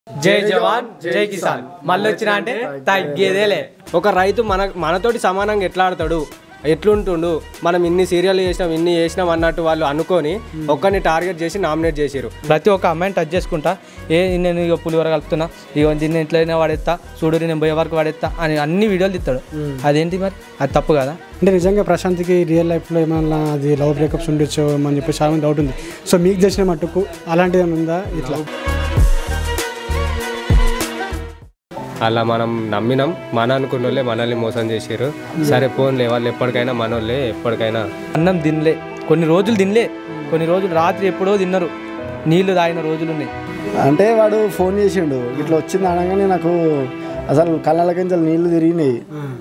జై జవాన్ జై కిసాన్ మళ్ళీ వచ్చినా అంటే తగ్గేదేలే ఒక రైతు మన మనతోటి సమానంగా ఎట్లా ఆడతాడు ఎట్లుంటుండు మనం ఇన్ని సీరియల్ చేసినాం ఇన్ని చేసినాం అన్నట్టు వాళ్ళు అనుకొని ఒక్కరిని టార్గెట్ చేసి నామినేట్ చేసిరు ప్రతి ఒక్క అమ్మాయిని టచ్ చేసుకుంటా ఏ నేను ఇక పులిహోర కలుపుతున్నా ఇక దీన్ని ఎట్లయినా వాడేస్తా చూడు నేను పోయే వరకు వాడేస్తా అని అన్ని వీడియోలు తీస్తాడు అదేంటి మరి అది తప్పు కదా అంటే నిజంగా ప్రశాంత్కి రియల్ లైఫ్లో ఏమైనా అది లవ్ బ్రేకప్స్ ఉండొచ్చు అని చెప్పి చాలా మంది డౌట్ ఉంది సో మీకు తెలిసిన మట్టుకు అలాంటిది ఏమైనా ఉందా ఇట్లా అలా మనం నమ్మినాం మన అనుకున్న వాళ్ళే మనల్ని మోసం చేసారు సరే ఫోన్లే వాళ్ళు ఎప్పటికైనా మనోళ్ళే ఎప్పటికైనా అన్నం తినలే కొన్ని రోజులు తినలే కొన్ని రోజులు రాత్రి ఎప్పుడో తిన్నారు నీళ్లు తాగిన రోజులు ఉన్నాయి అంటే వాడు ఫోన్ చేసిండు ఇట్లా వచ్చింది అనగానే నాకు అసలు కళ్ళకి నీళ్లు తిరిగినాయి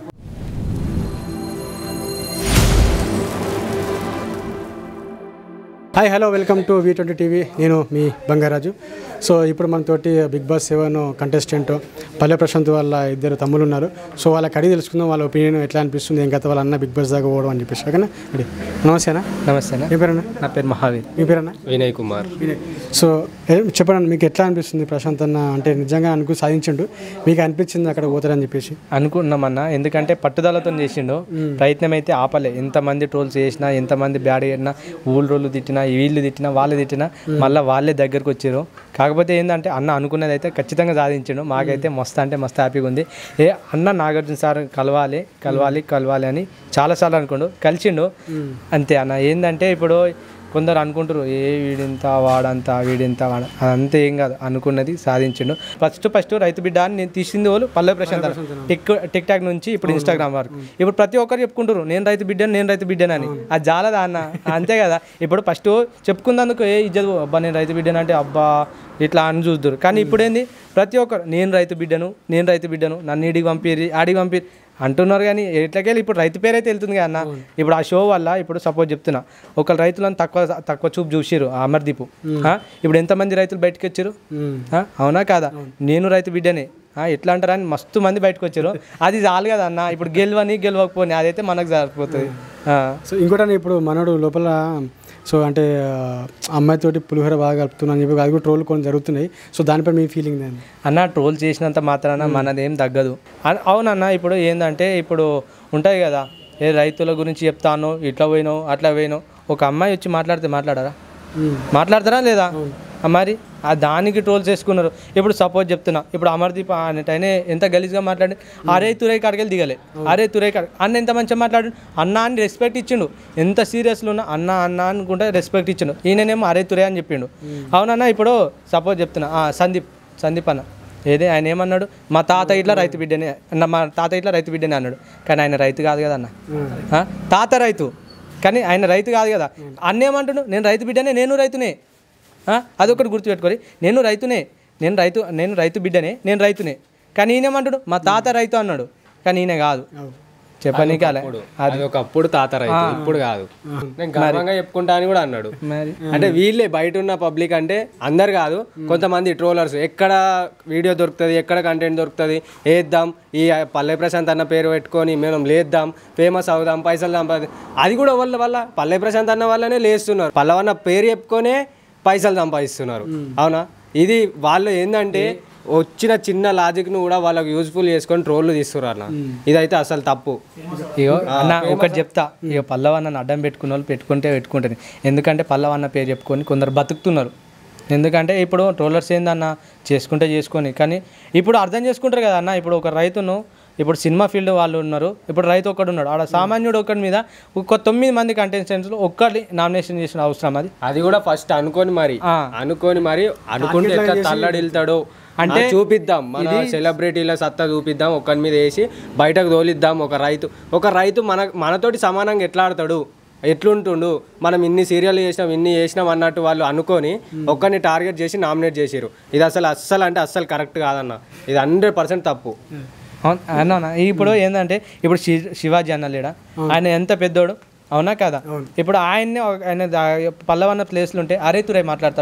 hi hello welcome to V twenty TV నేను మీ బంగారాజు సో ఇప్పుడు మనతోటి బిగ్ బాస్ సెవెన్ కంటెస్టెంట్ పల్లె ప్రశాంత్ వాళ్ళ ఇద్దరు తమ్ముళ్ళు ఉన్నారు సో వాళ్ళకి అడిగి తెలుసుకుందాం వాళ్ళ ఒపీనియన్ ఎట్లా అనిపిస్తుంది ఏం కథ వాళ్ళ అన్న బిగ్ బాస్ దాకా పోవడం అని చెప్పేసి ఓకేనా రెడీ నమస్తేనా నమస్తే అన్న. మీ పేరన్నా నా పేరు మహావీర్ మీ పేరన్నా వినయ్ కుమార్ సో ఏ- చెప్పండి మీకు ఎట్లా అనిపిస్తుంది ప్రశాంత్ అన్న అంటే నిజంగా అనుకు సాధించిండు మీకు అనిపించింది అక్కడ పోతారని చెప్పేసి అనుకున్నామన్నా ఎందుకంటే పట్టుదలతో చేసిండు ప్రయత్నం అయితే ఆపలే ఎంతమంది ట్రోల్స్ చేసినా ఎంతమంది బ్యాడ్ చేసినా ఊళ్ళు రోళ్ళు తిట్టినా వీళ్ళు తిట్టినా వాళ్ళు తిట్టినా మళ్ళీ వాళ్ళే దగ్గరకు వచ్చారు కాకపోతే ఏంటంటే అన్న అనుకున్నది అయితే ఖచ్చితంగా సాధించిండు మాకైతే మస్తు అంటే మస్తు హ్యాపీగా ఉంది ఏ అన్న నాగార్జున సార్ కలవాలి కలవాలి కలవాలి అని చాలాసార్లు అనుకోండు కలిసిండు అంతే అన్న ఏంటంటే ఇప్పుడు కొందరు అనుకుంటారు ఏ వీడింత వాడంత వీడింత వాడ అదంతా ఏం కాదు అనుకున్నది సాధించిండు ఫస్ట్ ఫస్ట్ రైతు బిడ్డ అని నేను తీసింది వాళ్ళు పల్లె ప్రశాంత్ టిక్ టిక్ టాక్ నుంచి ఇప్పుడు ఇన్స్టాగ్రామ్ వరకు ఇప్పుడు ప్రతి ఒక్కరు చెప్పుకుంటారు నేను రైతు బిడ్డను నేను రైతు బిడ్డనని అది జాలదా అన్న అంతే కదా ఇప్పుడు ఫస్ట్ చెప్పుకున్నందుకు ఏ ఇజ్జత్ అబ్బా నేను రైతు బిడ్డను అంటే అబ్బా ఇట్లా అని చూద్దరు కానీ ఇప్పుడు ఏంది ప్రతి ఒక్కరు నేను రైతు బిడ్డను నేను రైతు బిడ్డను నన్ను ఇడికి పంపిరి ఆడికి పంపిరి అంటున్నారు కానీ ఎట్లకెళ్ళి ఇప్పుడు రైతు పేరు అయితే వెళ్తుంది కదా అన్న ఇప్పుడు ఆ షో వల్ల ఇప్పుడు సపోజ్ చెప్తున్నా ఒకళ్ళు రైతులను తక్కువ తక్కువ చూపు చూసిరు ఆ అమర్దీపు ఆ? ఇప్పుడు ఎంతమంది రైతులు బయటకు వచ్చారు ఆ? అవునా కాదా నేను రైతు బిడ్డనే ఆ, ఎట్లా అంటారా అని మస్తు మంది బయటకు వచ్చారు అది చాలు కదా అన్న ఇప్పుడు గెలవని గెలవకపోని అదైతే మనకు సరిపోతుంది ఆ. సో ఇంకోటి ఇప్పుడు మనోడు లోపల సో అంటే ఆ, అమ్మాయితోటి పులిహోర బాగా కలుపుతున్నా అని చెప్పి అది కూడా ట్రోల్ కొన్ని జరుగుతున్నాయి సో దానిపై మీ ఫీలింగ్ దాన్ని అన్న ట్రోల్ చేసినంత మాత్రాన మనదేం తగ్గదు అన్- అవునన్న ఇప్పుడు ఏంటంటే ఇప్పుడు ఉంటాయి కదా ఏ రైతుల గురించి చెప్తాను ఇట్లా పోయినావు అట్లా పోయినావు ఒక అమ్మాయి వచ్చి మాట్లాడితే మాట్లాడరా మాట్లాడతారా లేదా ఆ మరి ఆ దానికి ట్రోల్ చేసుకున్నారు ఇప్పుడు సపోజ్ చెప్తున్నా ఇప్పుడు అమర్దీప్ అనేటైనా ఎంత గలీజ్గా మాట్లాడి అరే తురై కాడికెళ్ళి దిగలే అరే తురై కాడ అన్న ఎంత మంచిగా మాట్లాడు అన్న అని రెస్పెక్ట్ ఇచ్చిండు ఎంత సీరియస్లో ఉన్నా అన్న అన్న అనుకుంటే రెస్పెక్ట్ ఇచ్చిండు ఈయననేమో అరే తురే అని చెప్పిండు అవునన్నా ఇప్పుడు సపోజ్ చెప్తున్నా ఆ, సందీప్ సందీప్ అన్న ఏదే ఆయన ఏమన్నాడు మా తాత ఇట్లా రైతు బిడ్డనే అన్న మా తాత ఇట్లా రైతు బిడ్డనే అన్నాడు కానీ ఆయన రైతు కాదు కదా అన్న ఆ? తాత రైతు కానీ ఆయన రైతు కాదు కదా అన్న ఏమంటుడు నేను రైతు బిడ్డనే నేను రైతునే ఆ? అదొకటి గుర్తుపెట్టుకోరి నేను రైతునే నేను రైతు నేను రైతు బిడ్డనే నేను రైతునే కానీ ఈయనేమంటాడు మా తాత రైతు అన్నాడు కానీ ఈయన కాదు చెప్పని కాలే అది ఒక అప్పుడు తాత రైతు ఇప్పుడు కాదు నేను గర్వంగా చెప్పుకుంటా అని కూడా అన్నాడు మరి అంటే వీళ్ళే బయట ఉన్న పబ్లిక్ అంటే అందరు కాదు కొంతమంది ట్రోలర్స్ ఎక్కడ వీడియో దొరుకుతుంది ఎక్కడ కంటెంట్ దొరుకుతుంది వేద్దాం ఈ పల్లె ప్రశాంత్ అన్న పేరు పెట్టుకొని మేము లేద్దాం ఫేమస్ అవుదాం పైసలు సంపాది అది కూడా వాళ్ళ వల్ల పల్లె ప్రశాంత్ అన్న వల్లనే లేస్తున్నారు పల్లవన్న పేరు చెప్పుకొనే పైసలు సంపాదిస్తున్నారు అవునా ఇది వాళ్ళు ఏంటంటే వచ్చిన చిన్న లాజిక్ను కూడా వాళ్ళకి యూజ్ఫుల్ చేసుకొని ట్రోల్ తీస్తున్నారు అన్న ఇదైతే అసలు తప్పు ఇగో అన్న ఒకటి చెప్తా ఇక పల్లవన్న అడ్డం పెట్టుకున్న వాళ్ళు పెట్టుకుంటే పెట్టుకుంటుంది ఎందుకంటే పల్లవన్న పేరు చెప్పుకొని కొందరు బతుకుతున్నారు ఎందుకంటే ఇప్పుడు ట్రోలర్స్ ఏందన్న చేసుకుంటే చేసుకొని కానీ ఇప్పుడు అర్థం చేసుకుంటారు కదా అన్న ఇప్పుడు ఒక రైతును ఇప్పుడు సినిమా ఫీల్డ్ వాళ్ళు ఉన్నారు ఇప్పుడు రైతు ఒక్కడు ఉన్నాడు ఆడ సామాన్యుడు ఒక్కడి మీద ఒక తొమ్మిది మంది కంటెస్టెంట్స్లో ఒక్కటి నామినేషన్ చేసిన అవసరం అది అది కూడా ఫస్ట్ అనుకొని మరి ఆ. అనుకొని మరి అనుకుంటే ఎట్లా తల్లడిల్తాడో అంటే చూపిద్దాం మన సెలబ్రిటీల సత్తా చూపిద్దాం ఒకరి మీద వేసి బయటకు తోలిద్దాం ఒక రైతు ఒక రైతు మన మనతోటి సమానంగా ఎట్లా ఆడతాడు ఎట్లుంటుండు మనం ఇన్ని సీరియల్ చేసినాం ఇన్ని చేసినాం అన్నట్టు వాళ్ళు అనుకొని ఒక్కరిని టార్గెట్ చేసి నామినేట్ చేసిరు ఇది అసలు అస్సలు అంటే అస్సలు కరెక్ట్ కాదన్న ఇది హండ్రెడ్ పర్సెంట్ తప్పు అవును అన్న అన్న. ఇప్పుడు ఏంటంటే ఇప్పుడు శి- శివాజీ అన్న లేడా ఆయన ఎంత పెద్దోడు అవునా కదా ఇప్పుడు ఆయన్ని ఒక- ఆయన దా- పల్లవన్న ప్లేస్లు ఉంటే అరే తురై మాట్లాడతాడా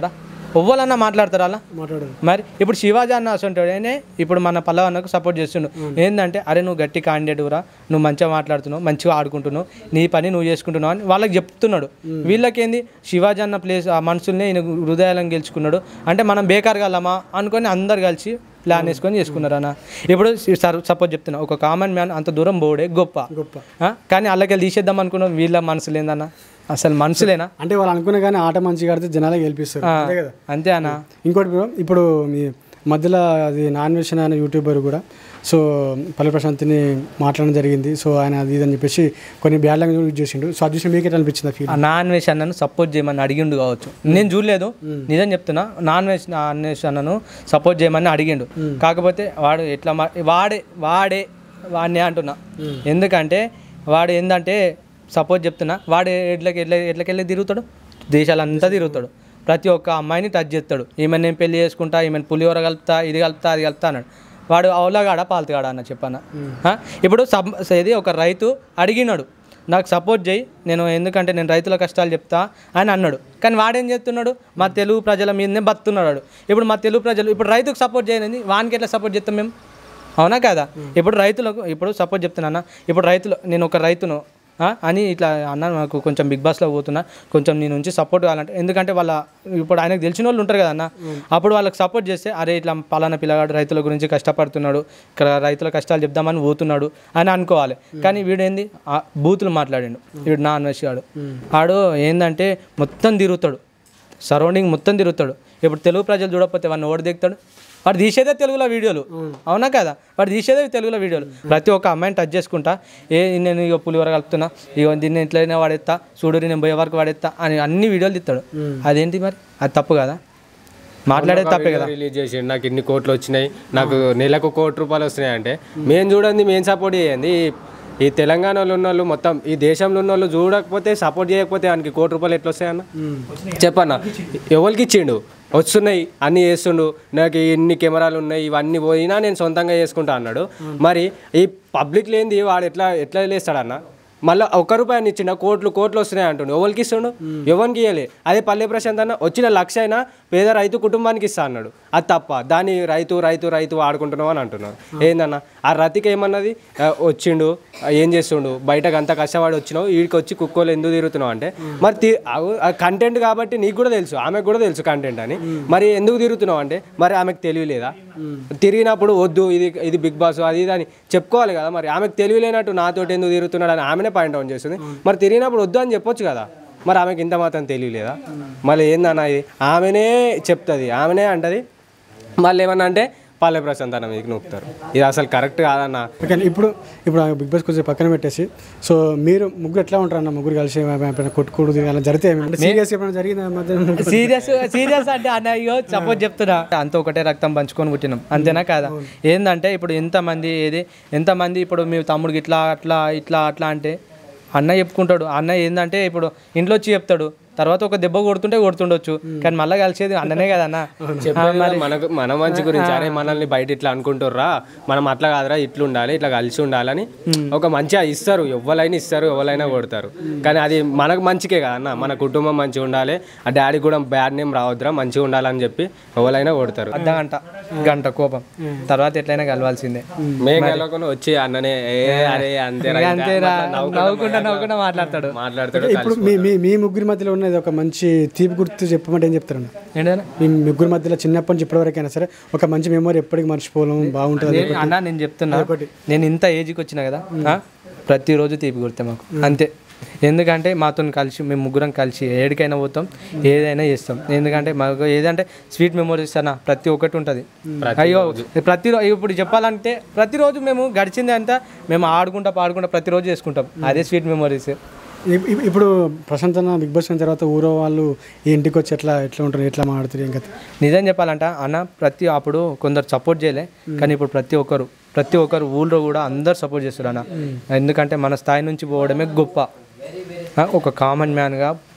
ఎవ్వరన్నా మాట్లాడతారు అలా మాట్లాడదు మరి ఇప్పుడు శివాజీ అన్న అసంటాడు ఆయనే ఇప్పుడు మన పల్లవన్నకు సపోర్ట్ చేస్తుండు ఏంటంటే అరే నువ్వు గట్టి క్యాండిడేట్ రా నువ్వు మంచిగా మాట్లాడుతున్నావు మంచిగా ఆడుకుంటున్నావు నీ పని నువ్వు చేసుకుంటున్నావు అని వాళ్ళకి చెప్తున్నాడు వీళ్ళకేంది శివాజీ అన్న ప్లేస్ ఆ మనుషుల్ని ఈయన హృదయాలను గెలుచుకున్నాడు అంటే మనం బేకార్ గలమా అనుకొని అందరు కలిసి ప్లాన్ వేసుకొని చేసుకున్నారు అన్న ఇప్పుడు సపోజ్ చెప్తున్నా ఒక కామన్ మ్యాన్ అంత దూరం పోడే గొప్ప గొప్ప ఆ? కానీ అల్లకి తీసేద్దాం అనుకున్నాం వీళ్ళ మనసులు ఏందన్న అసలు మనసులేనా అంటే వాళ్ళు అనుకున్నా కానీ ఆట మంచిగా ఆడితే జనాలకి గెలిపిస్తారు ఆ, అంతే కదా అంతే అన్న ఇంకోటి బ్రో ఇప్పుడు మీ మధ్యలో అది నాన్ వెజ్ అనే యూట్యూబర్ కూడా సో పల్లె ప్రశాంత్ని మాట్లాడడం జరిగింది సో ఆయన అది ఇది అని చెప్పేసి కొన్ని బ్యాడ్ లాంగ్వేజ్ యూజ్ చేసిండు సో అది చూసి మీకు ఎట్లా అనిపించింది ఫీల్ ఆ నాన్ వెజ్ అన్నను సపోర్ట్ చేయమని అడిగిండు కావచ్చు నేను చూడలేదు నిజం చెప్తున్నా నాన్ వెజ్ నాన్ వెజ్ అన్నను సపోర్ట్ చేయమని అడిగిండు కాకపోతే వాడు ఎట్లా మా- వాడే వాడే వాడిని అంటున్నా ఎందుకంటే వాడు ఏంటంటే సపోజ్ చెప్తున్నా వాడు ఎట్లకి ఎట్ల ఎట్లకెళ్ళి తిరుగుతాడు దేశాలంతా తిరుగుతాడు ప్రతి ఒక్క అమ్మాయిని టచ్ చేస్తాడు ఈమెను నేను పెళ్లి చేసుకుంటా ఈమెను పులిహోర కలుపుతా ఇది కలుపుతా అది కలుపుతా అన్నాడు వాడు అవులగాడ పాలతగాడ అన్న చెప్పన్న ఆ? ఇప్పుడు సబ్ ఇది ఒక రైతు అడిగినాడు నాకు సపోర్ట్ చేయి నేను ఎందుకంటే నేను రైతుల కష్టాలు చెప్తా అని అన్నాడు కానీ వాడేం చేస్తున్నాడు మా తెలుగు ప్రజల మీదనే బతున్నాడు వాడు. ఇప్పుడు మా తెలుగు ప్రజలు ఇప్పుడు రైతుకు సపోర్ట్ చేయనండి వానికి ఎట్లా సపోర్ట్ చేస్తాం మేము అవునా కదా ఇప్పుడు రైతులకు ఇప్పుడు సపోర్ట్ చెప్తున్నా ఇప్పుడు రైతులు నేను ఒక రైతును ఆ, అని ఇట్లా అన్న నాకు కొంచెం బిగ్ బాస్లో పోతున్నా కొంచెం నీ నుంచి సపోర్ట్ కావాలంటే ఎందుకంటే వాళ్ళ ఇప్పుడు ఆయనకు తెలిసిన వాళ్ళు ఉంటారు కదా అన్న అప్పుడు వాళ్ళకి సపోర్ట్ చేస్తే అరే ఇట్లా పలానా పిల్లగాడు రైతుల గురించి కష్టపడుతున్నాడు ఇక్కడ రైతుల కష్టాలు చెప్దామని పోతున్నాడు అని అనుకోవాలి కానీ వీడేంది ఆ బూతులు మాట్లాడిండు వీడు నాన్ వెజ్ వాడు ఆడు ఏంటంటే మొత్తం తిరుగుతాడు సరౌండింగ్ మొత్తం తిరుగుతాడు ఇప్పుడు తెలుగు ప్రజలు చూడకపోతే వాడిని ఓడి దిగుతాడు వాడు తీసేదే తెలుగులో వీడియోలు అవునా కదా వాడు తీసేదే తెలుగులో వీడియోలు ప్రతి ఒక్క అమ్మాయిని టచ్ చేసుకుంటా ఏ నేను ఇక పులివర కలుపుతున్నా ఇక దీన్ని ఎట్లయినా వాడెత్తా చూడు నేను పోయే వరకు వాడెత్తా అని అన్ని వీడియోలు తీస్తాడు అదేంటి మరి అది తప్పు కదా మాట్లాడేది తప్పే కదా రిలీజ్ చేసి నాకు ఇన్ని కోట్లు వచ్చినాయి నాకు నెలకు కోటి రూపాయలు వస్తున్నాయి అంటే మేము చూడండి మేము సపోర్ట్ చేయండి ఈ- ఈ తెలంగాణలో ఉన్న వాళ్ళు మొత్తం ఈ దేశంలో ఉన్న వాళ్ళు చూడకపోతే సపోర్ట్ చేయకపోతే ఆయనకి కోటి రూపాయలు ఎట్లా వస్తాయన్న చెప్పన్న ఎవరికి ఇచ్చిండు వస్తున్నాయి అన్నీ చేస్తుండు నాకు ఇన్ని కెమెరాలు ఉన్నాయి ఇవన్నీ పోయినా నేను సొంతంగా చేసుకుంటా అన్నాడు మరి ఈ పబ్లిక్ లేనిది వాడు ఎట్లా ఎట్లా లేస్తాడన్న మళ్ళీ ఒక్క రూపాయని ఇచ్చిండ కోట్లు కోట్లు వస్తున్నాయి అంటుండు ఎవరికి ఇస్తుండు ఎవరికి ఇవ్వలే అదే పల్లె ప్రశాంత్ అన్న వచ్చిన లక్ష అయినా పేద రైతు కుటుంబానికి ఇస్తా అన్నాడు అది తప్ప దాన్ని రైతు రైతు రైతు వాడుకుంటున్నావు అని అంటున్నారు ఏందన్న ఆ రతికి ఏమన్నది ఆ, వచ్చిండు ఆ, ఏం చేస్తుండు బయటకు అంత కష్టపడి వచ్చినావు వీడికి వచ్చి కుక్కోలు ఎందుకు తిరుగుతున్నావు అంటే మరి తి- అవు- ఆ కంటెంట్ కాబట్టి నీకు కూడా తెలుసు ఆమెకు కూడా తెలుసు కంటెంట్ అని మరి ఎందుకు తిరుగుతున్నావు అంటే మరి ఆమెకు తెలియలేదా తిరిగినప్పుడు వద్దు ఇది ఇది బిగ్ బాస్ అది ఇది అని చెప్పుకోవాలి కదా మరి ఆమెకు తెలియలేనట్టు నాతోటి ఎందుకు తిరుగుతున్నాడు అని ఆమెనే పాయింట్ అవుట్ చేస్తుంది మరి తిరిగినప్పుడు వద్దు అని చెప్పొచ్చు కదా మరి ఆమెకి ఇంత మాత్రం తెలియలేదా మళ్ళీ ఏందన్న ఇది ఆమెనే చెప్తుంది ఆమెనే అంటది మళ్ళీ ఏమన్నా అంటే పల్లె ప్రశాంత్ అన్న మీకు నొప్పుతారు ఇది అసలు కరెక్ట్ కాదన్న ఓకే ఇప్పుడు ఇప్పుడు ఆ బిగ్ బాస్ కొంచెం పక్కన పెట్టేసి సో మీరు ముగ్గురు ఎట్లా ఉంటారు అన్న ముగ్గురు కలిసి ఎప్పుడైనా కొట్టుకోడు అలా జరిగితే ఏమైనా అంటే సీరియస్ ఎప్పుడైనా జరిగిందా మధ్య సీరియస్ సీరియస్ అంటే అన్న అయ్యో సపోజ్ చెప్తున్నా అంత ఒకటే రక్తం పంచుకొని పుట్టినాం అంతేనా కాదా ఏందంటే ఇప్పుడు ఎంతమంది ఏది ఎంతమంది ఇప్పుడు మీ తమ్ముడికి ఇట్లా అట్లా ఇట్లా అట్లా అంటే అన్న చెప్పుకుంటాడు అన్న ఏందంటే ఇప్పుడు ఇంట్లో వచ్చి చెప్తాడు తర్వాత ఒక దెబ్బ కొడుతుంటే కొడుతుండొచ్చు కానీ మళ్ళీ కలిసేది అన్ననే కదన్న చెప్పేది కదా మనకు మన మంచి గురించి అరే మనల్ని బయట ఇట్లా అనుకుంటుర్రా మనం అట్లా కాదురా ఇట్లా ఉండాలి ఇట్లా కలిసి ఉండాలని ఒక మంచిగా ఇస్తారు ఎవరైనా ఇస్తారు ఎవరైనా కొడతారు కానీ అది మనకు మంచికే కదా అన్న మన కుటుంబం మంచిగా ఉండాలి ఆ డాడీ కూడా బ్యాడ్ నేమ్ రావద్దురా మంచిగా ఉండాలని చెప్పి ఎవరైనా కొడతారు అర్ధ గంట గంట కోపం తర్వాత ఎట్లయినా కలవాల్సిందే మేము గెలవకుండా వచ్చి అన్ననే ఏ అరే అంతేరా ఇంతే అంతేరా అట్లా నవ్వుకుంటా నవ్వుకుంటా నవ్వుకుంటా మాట్లాడతాడు మాట్లాడతాడు ఇప్పుడు మీ మీ మీ ముగ్గురి మధ్యలో ఉన్నది ఒక మంచి తీపి గుర్తు చెప్పమంటే ఏం చెప్తారన్న ఏంటన్నా మీ ముగ్గురు మధ్యలో చిన్నప్పటి నుంచి ఇప్పటివరకైనా సరే ఒక మంచి మెమొరీ ఎప్పటికీ మర్చిపోలేం బాగుంటుంది నేను- అన్న నేను చెప్తున్నా నేను ఇంత ఏజ్కి వచ్చిన కదా ఆ? ప్రతిరోజు తీపి కొడితే మాకు అంతే ఎందుకంటే మాతో కలిసి మేము ముగ్గురం కలిసి ఏడికైనా పోతాం ఏదైనా చేస్తాం ఎందుకంటే మాకు ఏదంటే స్వీట్ మెమోరీస్ అన్న ప్రతి ఒక్కటి ఉంటుంది అయ్యో ప్రతిరోజు ఇప్పుడు చెప్పాలంటే ప్రతిరోజు మేము గడిచింది అంతా మేము ఆడుకుంటా పాడుకుంటా ప్రతిరోజు చేసుకుంటాం అదే స్వీట్ మెమోరీస్ ఇప్- ఇప్- ఇప్పుడు ప్రశాంత్ అన్న బిగ్ బాస్ అయిన తర్వాత ఊరో వాళ్ళు ఈ ఇంటికి వచ్చి ఎట్లా ఎట్లా ఉంటారు ఎట్లా మాట్లాడుతారు ఇంకా నిజం చెప్పాలంట అన్న ప్రతి అప్పుడు కొందరు సపోర్ట్ చేయలే కానీ ఇప్పుడు ప్రతి ఒక్కరు ప్రతి ఒక్కరు ఊళ్ళో కూడా అందరు సపోర్ట్ చేస్తారు అన్న ఎందుకంటే మన స్థాయి నుంచి పోవడమే గొప్ప ఆ, ఒక కామన్ మ్యాన్గా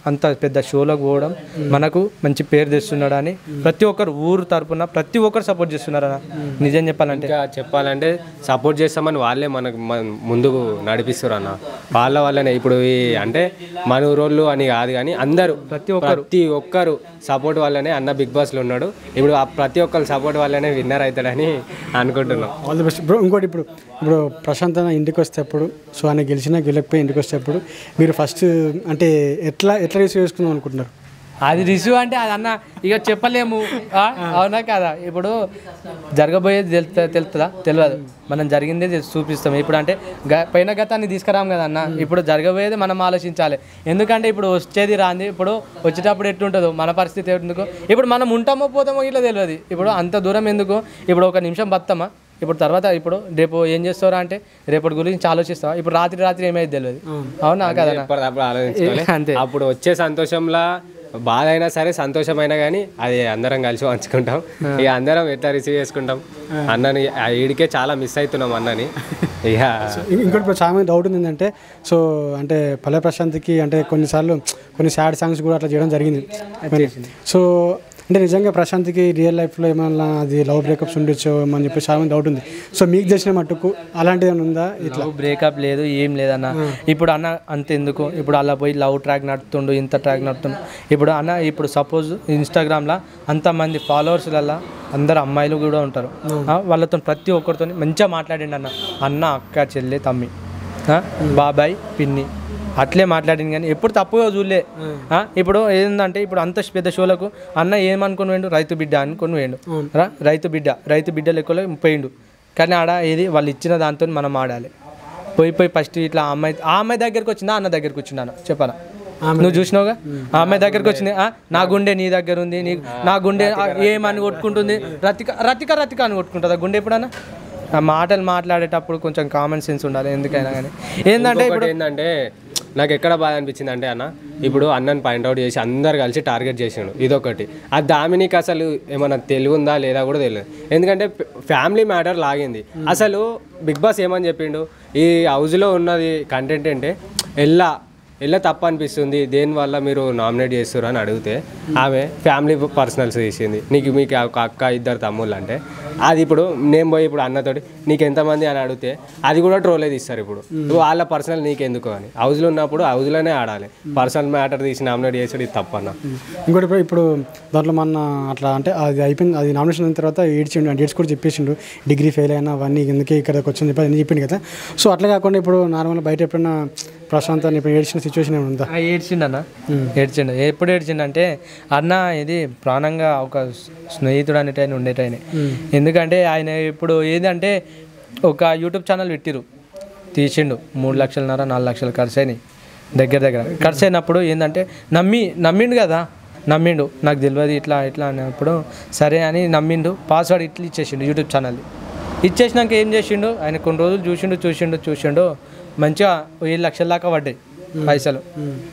అంత పెద్ద షోలోకి పోవడం మనకు మంచి పేరు తెస్తున్నాడని ప్రతి ఒక్కరు ఊరు తరపున ప్రతి ఒక్కరు సపోర్ట్ చేస్తున్నారన్న నిజం చెప్పాలంటే ఇంకా చెప్పాలంటే సపోర్ట్ చేస్తామని వాళ్ళే మనకు మన ముందుకు నడిపిస్తారు అన్న వాళ్ళ వల్లనే ఇప్పుడు ఈ అంటే మన ఊరోళ్ళు అని కాదు కానీ అందరూ ప్రతి ఒక్కరు ప్రతి ఒక్కరు సపోర్ట్ వల్లనే అన్న బిగ్ బాస్లో ఉన్నాడు ఇప్పుడు ఆ ప్రతి ఒక్కరు సపోర్ట్ వల్లనే విన్నర్ అవుతాడని అనుకుంటున్నాం ఆల్ ది బెస్ట్ బ్రో ఇంకోటి ఇప్పుడు ఇప్పుడు ప్రశాంత్ అన్న ఇంటికి వచ్చేటప్పుడు సో ఆయన గెలిచినా గెలకపోయి ఇంటికి వచ్చేటప్పుడు మీరు ఫస్ట్ అంటే ఎట్లా ఎట్లా రిసీవ్ చేసుకుందాం అనుకుంటున్నారు అది రిసీవ్ అంటే అది అన్న ఇక చెప్పలేము ఆ? అవునా కదా ఇప్పుడు జరగబోయేది తెలుస్తా తెలుస్తుందా తెలియదు మనం జరిగిందే తె- చూపిస్తాం ఇప్పుడు అంటే గ- పైన గతాన్ని తీసుకురాం కదా అన్న ఇప్పుడు జరగబోయేది మనం ఆలోచించాలి ఎందుకంటే ఇప్పుడు వచ్చేది రాంది ఇప్పుడు వచ్చేటప్పుడు ఎట్లుంటుందో మన పరిస్థితి ఎందుకు ఇప్పుడు మనం ఉంటామో పోతామో ఇట్లా తెలియదు ఇప్పుడు అంత దూరం ఎందుకు ఇప్పుడు ఒక నిమిషం బతామా ఇప్పుడు తర్వాత ఇప్పుడు రేపు ఏం చేస్తారా అంటే రేపటి గురించి ఆలోచిస్తావా ఇప్పుడు రాత్రి రాత్రి ఏమైంది తెలియదు అవునా కదా ఎప్పటికప్పుడు ఆలోచించుకోవాలి అంతే. అప్పుడు వచ్చే సంతోషంలో బాధ అయినా సరే సంతోషమైనా కానీ అది అందరం కలిసి పంచుకుంటాం ఇక అందరం ఎట్లా రిసీవ్ చేసుకుంటాం అన్నని ఆ ఈడికే చాలా మిస్ అవుతున్నాం అన్నని ఇక ఇం- ఇంకోటి ఇప్పుడు చాలా మంది డౌట్ ఉంది ఏంటంటే సో అంటే పల్లె ప్రశాంత్కి అంటే కొన్నిసార్లు కొన్ని సాడ్ సాంగ్స్ కూడా అట్లా చేయడం జరిగింది సో అంటే నిజంగా ప్రశాంత్కి రియల్ లైఫ్లో ఏమన్నా అది లవ్ బ్రేకప్స్ ఉండొచ్చు అని చెప్పి చాలా మంది డౌట్ ఉంది సో మీకు తెలిసిన మట్టుకు అలాంటిది ఏమైనా ఉందా ఇట్లా లవ్ బ్రేకప్ లేదు ఏం లేదన్న ఇప్పుడు అన్న అంతెందుకు ఇప్పుడు అలా పోయి లవ్ ట్రాక్ నడుతుండు ఇంత ట్రాక్ నడుతుండు ఇప్పుడు అన్న ఇప్పుడు సపోజ్ ఇన్స్టాగ్రామ్లో అంతమంది ఫాలోవర్స్లల్లా అందరు అమ్మాయిలు కూడా ఉంటారు ఆ, వాళ్ళతో ప్రతి ఒక్కరితో మంచిగా మాట్లాడిండు అన్న అన్న అక్క చెల్లె తమ్మి ఆ, బాబాయ్ పిన్ని అట్లే మాట్లాడింది కానీ ఎప్పుడు తప్పుగా చూడలే ఆ, ఇప్పుడు ఏంటంటే ఇప్పుడు అంత పెద్ద షోలకు అన్న ఏమనుకుని వేయండు రైతు బిడ్డ అనుకుని వేయండు రా రైతు బిడ్డ రైతు బిడ్డ లెక్కలో పోయిండు కానీ ఆడ ఏది వాళ్ళు ఇచ్చిన దాంతో మనం ఆడాలి పోయి పోయి ఫస్ట్ ఇట్లా ఆ అమ్మాయి ఆ అమ్మాయి దగ్గరికి వచ్చిందా అన్న దగ్గరికి వచ్చిందా అన్న చెప్పాలా నువ్వు చూసినావుగా ఆ అమ్మాయి దగ్గరికి వచ్చింది ఆ, నా గుండె నీ దగ్గర ఉంది నీ నా గుండె ఆ, ఏమని కొట్టుకుంటుంది రతిక రతిక రతిక అని కొట్టుకుంటుందా గుండె ఎప్పుడన్నా ఆ మాటలు మాట్లాడేటప్పుడు కొంచెం కామన్ సెన్స్ ఉండాలి ఎందుకైనా కానీ ఏంటంటే ఇంకొకటి ఏంటంటే నాకు ఎక్కడ బాధ అనిపించింది అంటే అన్న ఇప్పుడు అన్నని పాయింట్అవుట్ చేసి అందరు కలిసి టార్గెట్ చేసిండు ఇదొకటి ఆ దామినికి అసలు ఏమైనా తెలివి ఉందా లేదా కూడా తెలియదు ఎందుకంటే ఫ్యామిలీ మ్యాటర్ లాగింది అసలు బిగ్ బాస్ ఏమని చెప్పిండు ఈ హౌస్లో ఉన్నది కంటెంట్ అంటే ఎల్లా ఎల్ల తప్పు అనిపిస్తుంది దేనివల్ల మీరు నామినేట్ చేస్తారు అని అడిగితే ఆమె ఫ్యామిలీ పర్సనల్స్ తీసింది నీకు మీకు ఒక అక్క ఇద్దరు తమ్ముళ్ళు అంటే అది ఇప్పుడు నేను పోయి ఇప్పుడు అన్నతోటి నీకు ఎంతమంది అని అడిగితే అది కూడా ట్రోలే తీస్తారు ఇప్పుడు వాళ్ళ పర్సనల్ నీకెందుకు అని హౌస్లో ఉన్నప్పుడు హౌస్లోనే ఆడాలి పర్సనల్ మ్యాటర్ తీసి నామినేట్ చేసాడు ఇది తప్పన్న ఇంకోటి ఇప్పుడు- ఇప్పుడు దాంట్లో మన అట్లా అంటే అది అయిపోయింది అది నామినేషన్ అయిన తర్వాత ఏడ్చిండు అంటే ఏడ్స్ కూడా చెప్పేసిండు డిగ్రీ ఫెయిల్ అయినా అవన్నీ ఎందుకే ఇక్కడికి వచ్చింది చెప్పి అన్నీ చెప్పిండు కదా సో అట్లా కాకుండా ఇప్పుడు నార్మల్గా బయట ఎప్పుడైనా ప్రశాంత్ అని ఇప్పుడు ఏడ్చిన సిచ్యువేషన్ ఏమైనా ఉందా ఆ, ఏడ్చిండు అన్న ఏడ్చిండు ఎప్పుడు ఏడ్చిండు అంటే అన్న ఇది ప్రాణంగా ఒక స్నేహితుడు అనేటైన ఉండేటైన ఎందుకంటే ఆయన ఇప్పుడు ఏదంటే ఒక యూట్యూబ్ ఛానల్ పెట్టిరు తీసిండు మూడు లక్షలన్నర నాలుగు లక్షలు ఖర్చు అయినాయి దగ్గర దగ్గర ఖర్చు అయినప్పుడు ఏంటంటే నమ్మి నమ్మిండు కదా నమ్మిండు నాకు తెలియదు ఇట్లా ఇట్లా అన్నప్పుడు సరే అని నమ్మిండు పాస్వర్డ్ ఇట్లా ఇచ్చేసిండు యూట్యూబ్ ఛానల్ది ఇచ్చేసినాక ఏం చేసిండు ఆయన కొన్ని రోజులు చూసిండు చూసిండు చూసిండు మంచిగా ఏడు లక్షల దాకా పడ్డాయి పైసలు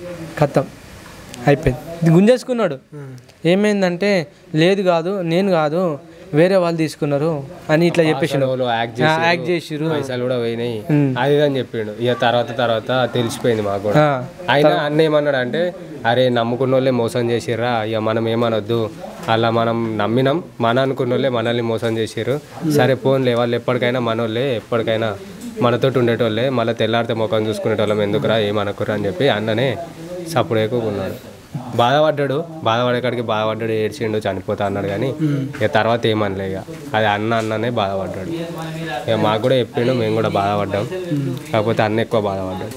ఖతం అయిపోయింది ఇది గుంజేసుకున్నాడు ఏమైందంటే లేదు కాదు నేను కాదు వేరే వాళ్ళు తీసుకున్నారు అని ఇట్లా చెప్పేసిండు వాళ్ళు యాక్ట్ ఆ, యాక్ట్ చేసిర్రు పైసలు కూడా పోయినాయి అది ఇది అని చెప్పిండు ఇక తర్వాత తర్వాత తెలిసిపోయింది మాకు కూడా ఆ, ఆయన అన్న ఏమన్నాడు అంటే అరే నమ్ముకున్న వాళ్ళే మోసం చేసిర్రా ఇక మనం ఏమనొద్దు అలా మనం నమ్మినాం మన అనుకున్న వాళ్ళే మనల్ని మోసం చేసిర్రు సరే పోన్లే వాళ్ళు ఎప్పటికైనా మనోళ్ళే ఎప్పటికైనా మనతోటి ఉండేటోళ్ళే మళ్ళీ తెల్లారితే ముఖం చూసుకునేటోళ్ళం ఎందుకురా ఏమనుకురా అని చెప్పి అన్ననే సప్పుడు ఎక్కువకున్నాడు బాధపడ్డాడు బాధపడేకాడికి బాధపడ్డాడు ఏడ్చిండు చనిపోతా అన్నాడు కానీ ఇక తర్వాత ఏమనలే ఇక అది అన్న అన్ననే బాధపడ్డాడు ఇక మాకు కూడా చెప్పిండు మేము కూడా బాధపడ్డాం కాకపోతే అన్న ఎక్కువ బాధపడ్డాడు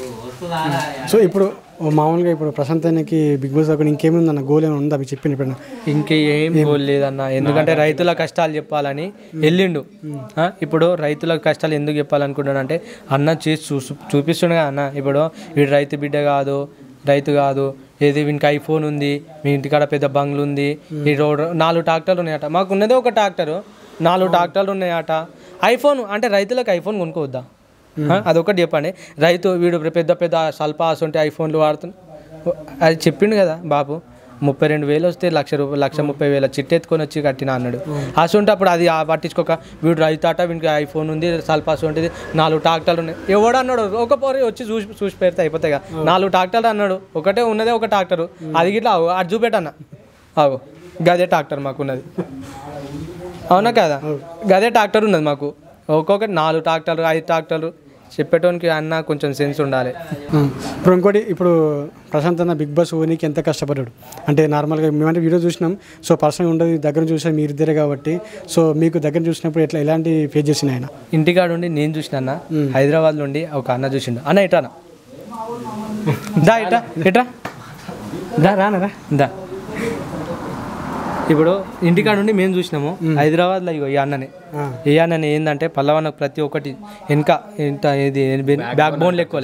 సో ఇప్పుడు మామూలుగా ఇప్పుడు ప్రశాంత్ అన్నకి బిగ్ బాస్ అక్కడ ఇంకేమైంది అన్న గోల్ ఏమైనా ఉందా అవి చెప్పింది ఇప్పుడు ఇంకేం గోల్ లేదన్న ఎందుకంటే రైతుల కష్టాలు చెప్పాలని వెళ్ళిండు ఆ, ఇప్పుడు రైతుల కష్టాలు ఎందుకు చెప్పాలనుకుంటున్నాను అంటే అన్న చేసి చూ చూపిస్తుండగా అన్న ఇప్పుడు వీడు రైతు బిడ్డ కాదు రైతు కాదు ఏది వీనికి ఐఫోన్ ఉంది మీ ఇంటికాడ పెద్ద బంగ్లు ఉంది ఈ రోడ్ నాలుగు ట్రాక్టర్లు ఉన్నాయట మాకు ఉన్నదే ఒక ట్రాక్టరు నాలుగు ట్రాక్టర్లు ఉన్నాయట ఐఫోన్ అంటే రైతులకు ఐఫోన్ కొనుక్కోవద్దా ఆ, అదొకటి చెప్పండి రైతు వీడు పెద్ద పెద్ద స్వల్ప ఉంటే ఐఫోన్లు వాడుతున్నా అది చెప్పిండు కదా బాబు ముప్పై రెండు వేలు వస్తే లక్ష రూపాయలు లక్ష ముప్పై వేల చిట్టు ఎత్తుకొని వచ్చి కట్టిన అన్నాడు అసలు అప్పుడు అది ఆ పట్టించుకోక వీడు రైతాట వీడికి ఐఫోన్ ఉంది సల్పాస్ ఉంటుంది నాలుగు ట్రాక్టర్లు ఉన్నాయి ఎవడు అన్నాడు ఒక పోరి వచ్చి చూసి చూసి పెడితే అయిపోతాయి కదా నాలుగు ట్రాక్టర్లు అన్నాడు ఒకటే ఉన్నదే ఒక ట్రాక్టర్ అది గిట్లా ఆగు, అది చూపెట్టన్న ఆగు గదే ట్రాక్టర్ మాకున్నది అవునా కదా గదే ట్రాక్టర్ ఉన్నది మాకు ఒక్కొక్కటి నాలుగు ట్రాక్టర్లు ఐదు ట్రాక్టర్లు చెప్పేటోనికి అన్న కొంచెం సెన్స్ ఉండాలి ఉం. ఇప్పుడు ఇంకోటి ఇప్పుడు ప్రశాంత్ అన్న బిగ్ బాస్ ఓనికి ఎంత కష్టపడ్డాడు అంటే నార్మల్గా మేమంటే వీడియో చూసినాం సో పర్సనల్ ఉండదు దగ్గర చూసా మీరిద్దరే కాబట్టి సో మీకు దగ్గర చూసినప్పుడు ఎట్లా ఎలాంటి ఫేస్ చేసిన ఆయన ఇంటికాడ ఉండి నేను చూసిన అన్న హైదరాబాద్ నుండి ఒక అన్న చూసిండు అన్న ఇట్రా అన్న దా ఇట్రా ఇట్రా దా రానరా దా ఇప్పుడు ఇంటికాడ నుండి మేము చూసినాము హైదరాబాద్లో ఇగో ఈ అన్ననే ఈ అన్నని ఏంటంటే పల్లవన్నకు ప్రతి ఒక్కటి వెనక ఇంత ఇది బ్యాక్ బోన్ లెక్కలే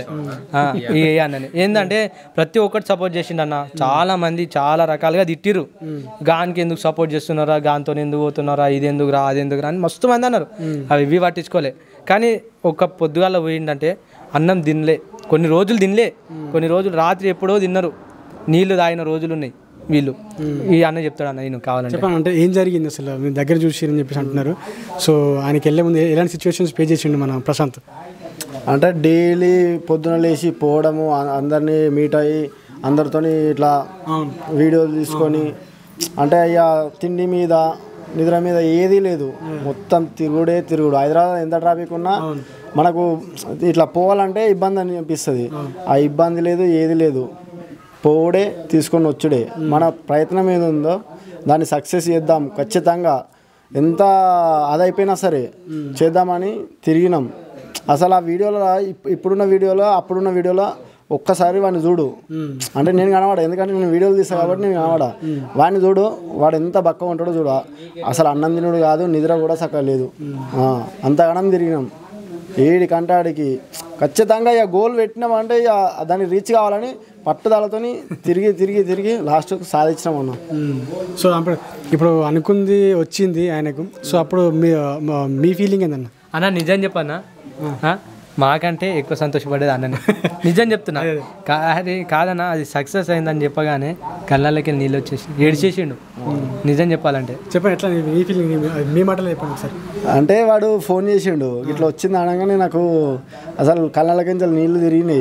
ఈ ఏ అన్నని ఏంటంటే ప్రతి ఒక్కటి సపోర్ట్ చేసిండు అన్న చాలా మంది చాలా రకాలుగా తిట్టిరు గానికి ఎందుకు సపోర్ట్ చేస్తున్నారా గాంతో ఎందుకు పోతున్నారా ఇది ఎందుకు రా అది ఎందుకు రా అని మస్తు మంది అన్నారు అవి ఇవి పట్టించుకోలే కానీ ఒక పొద్దుగాల పోయిందంటే అన్నం తినలే కొన్ని రోజులు తినలే కొన్ని రోజులు రాత్రి ఎప్పుడో తిన్నారు నీళ్లు తాగిన రోజులు ఉన్నాయి వీళ్ళు ఈ అన్న చెప్తాడు అన్న నేను కావాలంటే చెప్పండి అంటే ఏం జరిగింది అసలు మీ దగ్గర చూసిరని చెప్పేసి అంటున్నారు సో ఆయనకి వెళ్ళే ముందు ఎలాంటి సిచ్యువేషన్స్ పే చేసిండు మన ప్రశాంత్ అంటే డైలీ పొద్దున లేచి పోవడము అ- అందరినీ మీట్ అయ్యి అందరితోని ఇట్లా వీడియోలు తీసుకొని అంటే ఇక తిండి మీద నిద్ర మీద ఏదీ లేదు మొత్తం తిరుగుడే తిరుగుడు హైదరాబాద్ ఎంత ట్రాఫిక్ ఉన్నా మనకు ఇట్లా పోవాలంటే ఇబ్బంది అని అనిపిస్తుంది ఆ ఇబ్బంది లేదు ఏది లేదు పోవుడే తీసుకొని వచ్చుడే మన ప్రయత్నం ఏది ఉందో దాన్ని సక్సెస్ చేద్దాం ఖచ్చితంగా ఎంత అదైపోయినా సరే చేద్దామని తిరిగినాం అసలు ఆ వీడియోలో ఇప్- ఇప్పుడున్న వీడియోలో అప్పుడున్న వీడియోలో ఒక్కసారి వాడిని చూడు అంటే నేను కనబడ ఎందుకంటే నేను వీడియోలు తీస్తాను కాబట్టి నేను కనబడ వాడిని చూడు వాడు ఎంత బక్క ఉంటాడో చూడు అసలు అన్నం తినుడు కాదు నిద్ర కూడా సక్క లేదు ఆ, అంతగానం తిరిగినాం ఏడి కంటాడికి ఖచ్చితంగా ఇక గోల్ పెట్టినామంటే ఇక దాన్ని రీచ్ కావాలని పట్టుదలతోని తిరిగి తిరిగి తిరిగి లాస్ట్కు సాధించినాం అన్నాం సో అప్పుడు ఇప్పుడు అనుకుంది వచ్చింది ఆయనకు సో అప్పుడు మీ మీ ఫీలింగ్ ఏందన్న అన్న నిజం చెప్పన్నా ఆ? మాకంటే ఎక్కువ సంతోషపడేది అన్ననే నిజం చెప్తున్నా కా- అది కాదన్నా అది సక్సెస్ అయిందని చెప్పగానే కళ్ళకి నీళ్ళు వచ్చేసి ఏడిచేసిండు నిజం చెప్పాలంటే చెప్పండి ఎట్లా మీ ఫీలింగ్ మీ మాటలో చెప్పండి ఒకసారి అంటే వాడు ఫోన్ చేసిండు ఇట్లా వచ్చింది అనగానే నాకు అసలు కళ్ళ కిందలు నీళ్లు తిరిగినాయి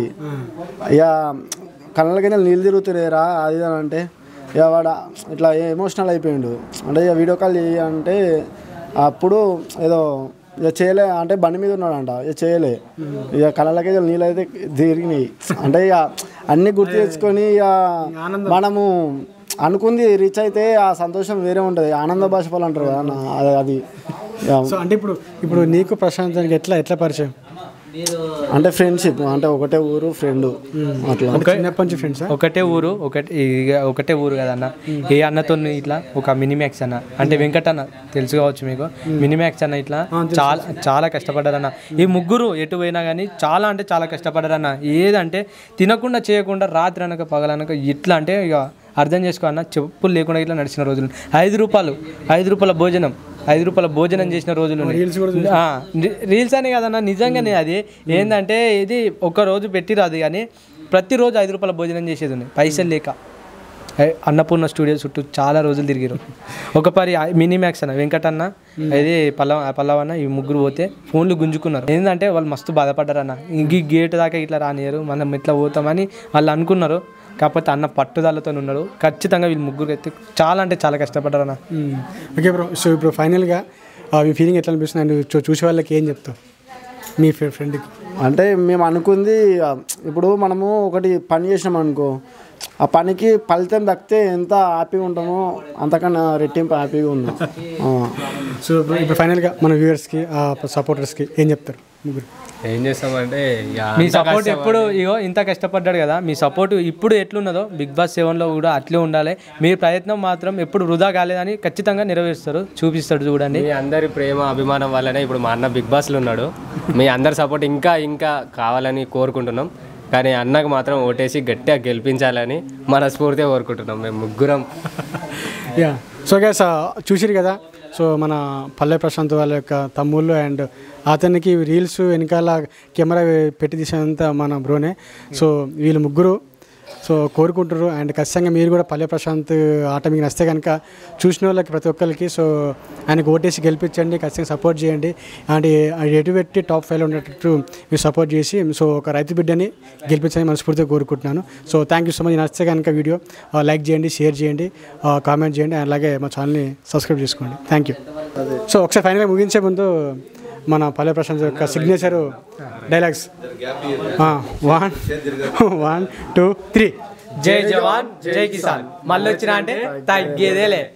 ఇక కళ్ళ కిందలు నీళ్ళు తిరుగుతున్నాయిరా అది ఇది అని అంటే ఇక వాడు ఇట్లా ఎమోషనల్ అయిపోయిండు అంటే ఇక వీడియో కాల్ చేయి అంటే అప్పుడు ఏదో ఇక చేయలే అంటే బండి మీద ఉన్నాడంట ఇక చేయలే ఇక కళ్ళకి నీళ్ళు అయితే తిరిగినాయి అంటే ఇక అన్నీ గుర్తు తెచ్చుకొని ఇక మనము అనుకుంది రీచ్ అయితే ఆ సంతోషం వేరే ఉంటుంది ఆనంద భాషపాలు అంటారు కదా అన్న, అది అది ఇక సో అంటే ఇప్పుడు ఇప్పుడు నీకు ప్రశాంతానికి ఎట్లా ఎట్లా పరిచయం అంటే ఫ్రెండ్షిప్ అంటే ఒకటే ఊరు ఫ్రెండ్ అట్లా అంటే చిన్నప్పటి నుంచి ఫ్రెండ్స్ ఒకటే ఊరు ఒకటే ఇక ఒకటే ఊరు కదన్న ఏ అన్నతో ఇట్లా ఒక మినిమాక్స్ అన్న అంటే వెంకట అన్న తెలుసు కావచ్చు మీకు మినిమాక్స్ అన్న ఇట్లా చాలా చాలా కష్టపడ్డారన్న ఈ ముగ్గురు ఎటు పోయినా కానీ చాలా అంటే చాలా కష్టపడ్డారన్న ఏదంటే తినకుండా చేయకుండా రాత్రి అనక పగలనక ఇట్లా అంటే ఇక అర్థం చేసుకో అన్న చెప్పులు లేకుండా ఇట్లా నడిచిన రోజులు ఐదు రూపాయలు ఐదు రూపాయల భోజనం ఐదు రూపాయల భోజనం చేసిన రోజులు ఉన్నాయి. ఆ, రి- రీల్స్ అనే కదన్నా నిజంగానే అది ఏంటంటే ఇది ఒక రోజు పెట్టిరాదు కానీ ప్రతిరోజు ఐదు రూపాయల భోజనం చేసేది ఉన్నాయి పైసలు లేక ఐ- అన్నపూర్ణ స్టూడియో చుట్టూ చాలా రోజులు తిరిగిరు ఒక పరి మినీ మ్యాక్స్ అన్న వెంకటన్న ఇది పల్లవ పల్లవన్న ఈ ముగ్గురు పోతే ఫోన్లు గుంజుకున్నారు ఏంటంటే వాళ్ళు మస్తు బాధపడ్డారన్న ఇంక గేట్ దాకా ఇట్లా రానియరు మనం ఇట్లా పోతామని వాళ్ళు అనుకున్నారు కాకపోతే అన్న పట్టుదలతో ఉన్నాడు ఖచ్చితంగా వీళ్ళు ముగ్గురు అయితే చాలా అంటే చాలా కష్టపడ్డారన్న ఓకే బ్రో సో ఇప్పుడు ఫైనల్గా మీ ఫీలింగ్ ఎట్లా అనిపిస్తుంది అండ్ చూ- చూసే వాళ్ళకి ఏం చెప్తావు మీ ఫ్రెండ్కి అంటే మేము అనుకుంది ఆ, ఇప్పుడు మనము ఒకటి పని చేసినాం అనుకో ఆ పనికి ఫలితం దక్కితే ఎంత హ్యాపీగా ఉంటామో అంతకన్నా రెట్టింపు హ్యాపీగా ఉన్నాం ఆ. సో ఇప్పుడు ఇప్పుడు ఫైనల్గా మన వ్యూవర్స్కి సపోర్టర్స్కి ఏం చెప్తారు ముగ్గురు ఏం చేస్తామంటే ఇక మీ అంతా సపోర్ట్ ఎప్పుడు ఇగో ఇంత కష్టపడ్డాడు కదా మీ సపోర్ట్ ఇప్పుడు ఎట్లున్నదో బిగ్ బాస్ సెవెన్లో కూడా అట్లే ఉండాలి మీ ప్రయత్నం మాత్రం ఎప్పుడు వృధా కాలేదని ఖచ్చితంగా నెరవేరుస్తారు చూపిస్తాడు చూడండి మీ అందరి ప్రేమ అభిమానం వల్లనే ఇప్పుడు మా అన్న బిగ్ బాస్లో ఉన్నాడు మీ అందరి సపోర్ట్ ఇంకా ఇంకా కావాలని కోరుకుంటున్నాం కానీ అన్నకు మాత్రం ఓటేసి గట్టిగా గెలిపించాలని మనస్ఫూర్తిగా కోరుకుంటున్నాం మేము ముగ్గురం యా సో గైస్ చూసిరు కదా సో మన పల్లె ప్రశాంత్ వాళ్ళ యొక్క తమ్ముళ్ళు అండ్ అతనికి రీల్స్ వెనకాల కెమెరా పెట్టి తీసేంత మన బ్రోనే సో వీళ్ళు ముగ్గురు సో కోరుకుంటారు అండ్ ఖచ్చితంగా మీరు కూడా పల్లె ప్రశాంత్ ఆట మీకు నచ్చితే కనుక చూసిన వాళ్ళకి ప్రతి ఒక్కరికి సో ఆయనకు ఓటేసి గెలిపించండి ఖచ్చితంగా సపోర్ట్ చేయండి అండ్ ఎటు పెట్టి టాప్ ఫైవ్లో ఉండేటట్టు మీరు సపోర్ట్ చేసి సో ఒక రైతు బిడ్డని గెలిపించని మనస్ఫూర్తిగా కోరుకుంటున్నాను so thank you so much నచ్చితే కనుక వీడియో లైక్ చేయండి షేర్ చేయండి కామెంట్ చేయండి అలాగే మా ఛానల్ని సబ్స్క్రైబ్ చేసుకోండి థ్యాంక్ యూ సో ఒకసారి ఫైనల్గా ముగించే ముందు మన పల్లె ప్రశాంత్ యొక్క signature dialogues one one two three జై జవాన్ జై కిసాన్ మళ్ళీ వచ్చినా అంటే తగ్గేదేలే